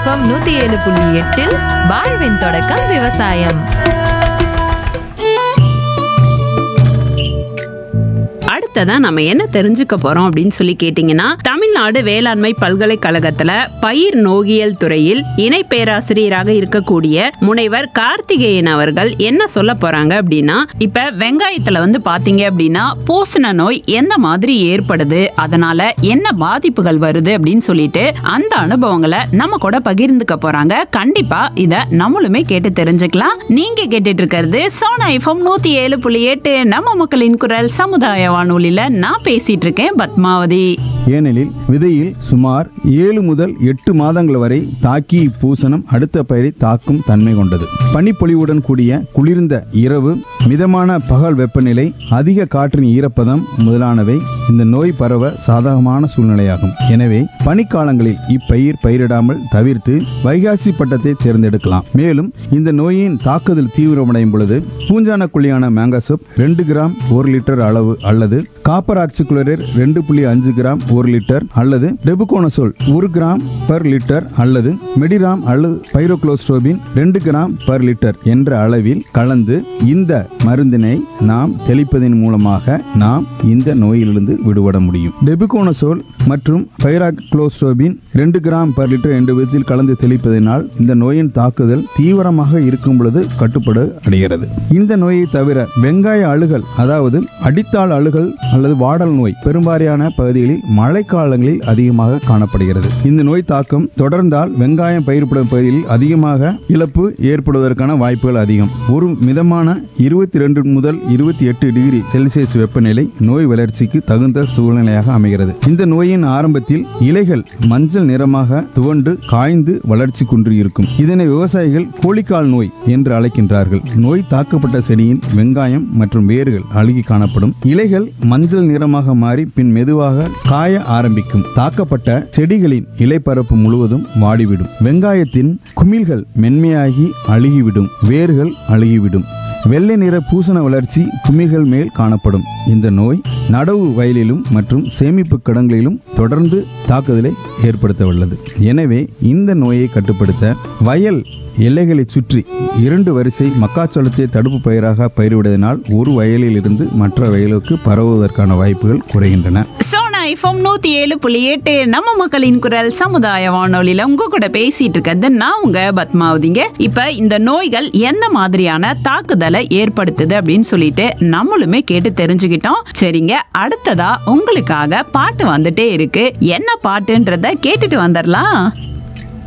FM நூத்தி ஏழு புள்ளி எட்டில் வாழ்வின் தொடக்கம் விவசாயம் அடுத்ததா நம்ம என்ன தெரிஞ்சுக்க போறோம் அப்படின்னு சொல்லி கேட்டீங்கன்னா தமிழ்நாடு வேளாண்மை பல்கலைக்கழகத்துல பயிர் நோகியல் துறையில் இணை பேராசிரியராக இருக்கக்கூடிய முனைவர் கார்த்திகேயன் அவர்கள் என்ன சொல்ல போறாங்க அப்படின்னா இப்ப வெங்காயத்துல வந்து பாத்தீங்க அப்படின்னா பூசண நோய் எந்த மாதிரி ஏற்படுது அதனால என்ன பாதிப்புகள் வருது அப்படின்னு சொல்லிட்டு அந்த அனுபவங்களை நம்ம கூட பகிர்ந்துக்க போறாங்க கண்டிப்பா இத நம்மளுமே கேட்டு தெரிஞ்சுக்கலாம் நீங்க கேட்டுட்டு இருக்கிறது சோனா எஃப்எம் நூத்தி ஏழு புள்ளி எட்டு நம்ம மக்களின் குரல் சமுதாய வானொலியில நான் பேசிட்டு இருக்கேன் பத்மாவதி ஏனெனில் விதையில் சுமார் ஏழு முதல் எட்டு மாதங்கள் வரை தாக்கி இப்பூசணம் அடுத்த பயிரை தாக்கும் தன்மை கொண்டது பனிப்பொழிவுடன் கூடிய குளிர்ந்த இரவு மிதமான பகல் வெப்பநிலை அதிக காற்றின் ஈரப்பதம் முதலானவை இந்த நோய் பரவ சாதகமான சூழ்நிலையாகும் எனவே பனிக்காலங்களில் இப்பயிர் பயிரிடாமல் தவிர்த்து வைகாசி பட்டத்தை தேர்ந்தெடுக்கலாம் மேலும் இந்த நோயின் தாக்குதல் தீவிரமடையும் பொழுது பூஞ்சான குழியான மேங்கசோப் ரெண்டு கிராம் ஒரு லிட்டர் அளவு அல்லது காப்பர் ஆக்சிகுளரேட் ரெண்டு புள்ளி அஞ்சு கிராம் ஒரு லிட்டர் அல்லது டெபுகோனசோல் ஒரு கிராம் பர் லிட்டர் அல்லது மெடிராம் அல்லது பைரோக்ளோஸ்ட்ரோபின் ரெண்டு கிராம் பர் லிட்டர் என்ற அளவில் கலந்து இந்த மருந்தினை நாம் தெளிப்பதன் மூலமாக நாம் இந்த நோயிலிருந்து விடுபட முடியும் டெபுகோனசோல் மற்றும் பைராக்ளோஸ்ட்ரோபின் ரெண்டு கிராம் பர் லிட்டர் என்ற விதத்தில் கலந்து தெளிப்பதனால் இந்த நோயின் தாக்குதல் தீவிரமாக இருக்கும் பொழுது கட்டுப்பாடு அடைகிறது இந்த நோயை தவிர வெங்காய அழுகல் அதாவது அடித்தாள் அழுகல் அல்லது வாடல் நோய் பெரும்பாலான பகுதிகளில் மழைக்காலங்களில் அதிகமாக காணப்படுகிறது இந்த நோய் தாக்கம் தொடர்ந்தால் வெங்காயம் பயிர்ப்படும் பகுதியில் அதிகமாக இழப்பு ஏற்படுவதற்கான வாய்ப்புகள் அதிகம் ஒரு மிதமான இருபத்தி ரெண்டு முதல் இருபத்தி எட்டு டிகிரி செல்சியஸ் வெப்பநிலை நோய் வளர்ச்சிக்கு தகுந்த சூழ்நிலையாக அமைகிறது இந்த நோயின் ஆரம்பத்தில் இலைகள் மஞ்சள் நிறமாக துவண்டு காய்ந்து வளர்ச்சி குன்றி இருக்கும் இதனை விவசாயிகள் கோழிக்கால் நோய் என்று அழைக்கின்றார்கள் நோய் தாக்கப்பட்ட செடியின் வெங்காயம் மற்றும் வேர்கள் அழுகி காணப்படும் இலைகள் மஞ்சள் நிறமாக மாறி பின் மெதுவாக காய ஆரம்பிக்கும் தாக்கப்பட்ட செடிகளின் இலைப்பரப்பு முழுவதும் வாடிவிடும் வெங்காயத்தின் குமிழ்கள் மென்மையாகி அழுகிவிடும் வேர்கள் அழுகிவிடும் வெள்ளை நிற பூசண வளர்ச்சி குமிழ்கள் மேல் காணப்படும் இந்த நோய் நடவு வயலிலும் மற்றும் சேமிப்பு கிடங்களிலும் தொடர்ந்து தாக்குதலை ஏற்படுத்த உள்ளது எனவே இந்த நோயை கட்டுப்படுத்த வயல் எல்லைகளை சுற்றி இரண்டு வரிசை மக்காச்சோளத்தை தடுப்பு பயிராக பயிரிடுவதனால் ஒரு வயலில் இருந்து மற்ற வயலுக்கு பரவுவதற்கான வாய்ப்புகள் குறைகின்றன சோனா எஃப்எம் நூத்தி ஏழு புள்ளி எட்டு நம்ம மக்களின் குரல் சமுதாய வானொலியில உங்க கூட பேசிட்டு இருக்கிறது நான் உங்க பத்மாவதிங்க இப்ப இந்த நோய்கள் எந்த மாதிரியான தாக்குதலை ஏற்படுத்துது அப்படின்னு சொல்லிட்டு நம்மளுமே கேட்டு தெரிஞ்சுக்கிட்டோம் சரிங்க அடுத்ததா உங்களுக்காக பாட்டு வந்துட்டே இருக்கு என்ன பாட்டுன்றத கேட்டுட்டு வந்துடலாம்